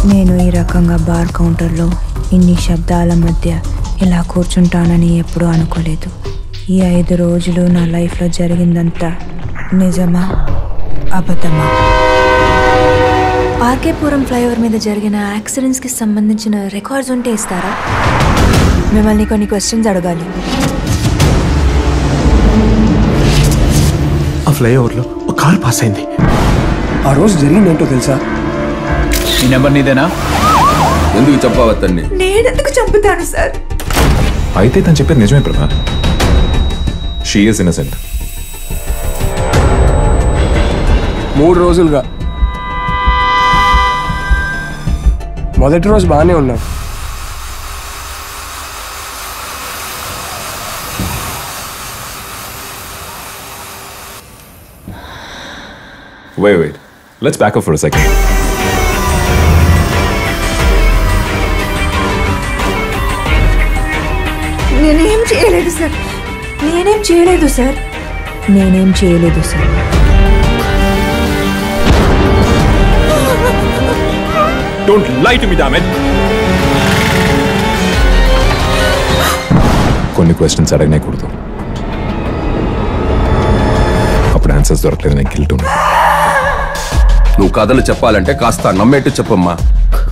నేను ఈ రకంగా బార్ కౌంటర్లో ఇన్ని శబ్దాల మధ్య ఇలా కూర్చుంటానని ఎప్పుడూ అనుకోలేదు ఈ ఐదు రోజులు నా లైఫ్లో జరిగిందంతా నిజమా అబద్ధమా ఆర్కేపురం ఫ్లైఓవర్ మీద జరిగిన యాక్సిడెంట్స్కి సంబంధించిన రికార్డ్స్ ఉంటే ఇస్తారా మిమ్మల్ని కొన్ని క్వశ్చన్స్ అడగాలి ఆ ఫ్లైఓవర్లో ఒక కార్ పాస్ అయింది ఆ రోజు జరిగిందేంటో తెలుసా ఈ నెంబర్ నీదేనా ఎందుకు చెప్పవద్దండి నేనెందుకు చంపుతాను సార్ అయితే తను చెప్పేది నిజమే ప్రభా షీ ఇస్ ఇన్నసెంట్ మూడు రోజులుగా మొదటి రోజు బాగానే ఉన్నాం Wait, wait. Let's back up for a second. నేనేం చేయలేదు సార్ నేనేం చేయలేదు సార్ నేనేం చేయలేదు sir Don't lie to me, damn it! కొన్ని క్వశ్చన్స్ అడగనే కూడదు అప్పుడు ఆన్సర్స్ దొరకలేదు నేను గిల్ట్ నువ్వు కథలు చెప్పాలంటే కాస్త నమ్మేట్టు చెప్పమ్మా